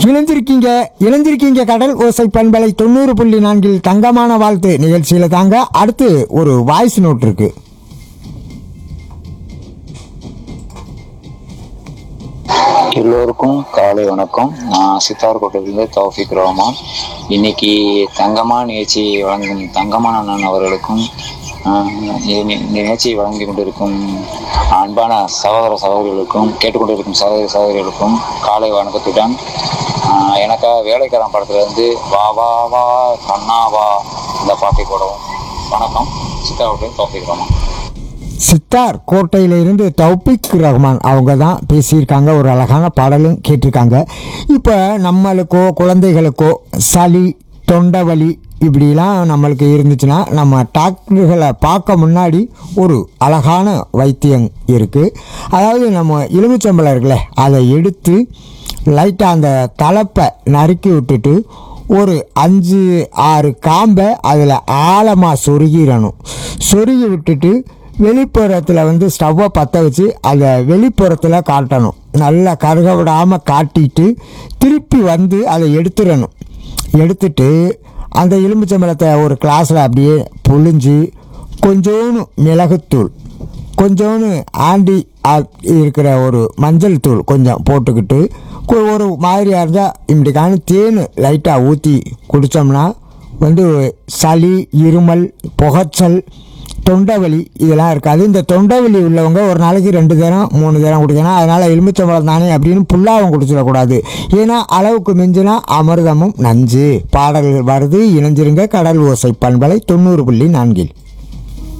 இணைஞ்சிருக்கீங்க இணைஞ்சிருக்கீங்க கடல் ஓசை பண்பலை தொண்ணூறு புள்ளி நான்கில் தங்கமான வாழ்த்து நிகழ்ச்சியில தாங்க அடுத்து ஒரு வாய்ஸ் நோட் இருக்கு எல்லோருக்கும் காலை வணக்கம் நான் சித்தார்கோட்டையிலிருந்து தௌஃபிக் ரஹ்மான் இன்னைக்கு தங்கமா நிகழ்ச்சி வழங்கும் தங்கமான அண்ணன் அவர்களுக்கும் ஆஹ், இ- நி- நிகழ்ச்சியை வழங்கி கொண்டிருக்கும் அன்பான சகோதர சகோதரிகளுக்கும் கேட்டுக்கொண்டிருக்கும் சகோதர சகோதரிகளுக்கும் காலை வணக்கத்துடன் ஆஹ், எனக்காக வேலைக்காரன் படத்துல இருந்து வா வா வா கண்ணா வா இந்த பாட்டை போடவும் வணக்கம் சித்தார்கோட்டை தௌஃபிக் ரஹ்மான் சித்தார் கோட்டையில இருந்து தௌபிக் ரஹ்மான் அவங்க தான் பேசியிருக்காங்க ஒரு அழகான பாடலும் கேட்டிருக்காங்க இப்போ நம்மளுக்கோ குழந்தைகளுக்கோ சளி தொண்டை வலி இப்படிலாம் நம்மளுக்கு இருந்துச்சுன்னா நம்ம டாக்டர்களை பார்க்க முன்னாடி ஒரு அழகான வைத்தியம் இருக்குது அதாவது நம்ம எலுமிச்சம்பழம் இருக்குல்ல அதை எடுத்து லைட்டாக அந்த தலைப்பை நறுக்கி விட்டுட்டு ஒரு அஞ்சு ஆறு காம்பை அதில் ஆழமாக சொருகிடணும் சொருகி விட்டுட்டு வெளிப்புறத்தில் வந்து ஸ்டவ்வை பற்ற வச்சு அதை வெளிப்புறத்தில் காட்டணும் நல்லா கருக விடாமல் காட்டிட்டு திருப்பி வந்து அதை எடுத்துடணும் எடுத்துட்டு அந்த எலுமிச்சம்பழத்தை ஒரு கிளாஸில் அப்படியே புழிஞ்சு கொஞ்சோண்டு மிளகுத்தூள் கொஞ்சோண்டு ஆண்டி ஆ- இருக்கிற ஒரு மஞ்சள் தூள் கொஞ்சம் போட்டுக்கிட்டு கொ- ஒரு மாதிரியாக இருந்தால் இப்படிக்கான தேன் லைட்டாக ஊற்றி குடித்தோம்னா வந்து சளி இருமல் புகைச்சல் தொண்டைவலி இதெல்லாம் இருக்காது இந்த தொண்டைவலி உள்ளவங்க ஒரு நாளைக்கு ரெண்டு தரம் மூணு தரம் குடிக்கணும் அதனால் எலுமிச்சம்பழம் தானே அப்படின்னு புல்லாவும் குடிச்சிடக்கூடாது ஏன்னா அளவுக்கு மிஞ்சினா அமிர்தமும் நஞ்சு பாடல்கள் வருது இணைஞ்சிருங்க கடல் ஓசை பண்பலை தொண்ணூறு புள்ளி நான்கில்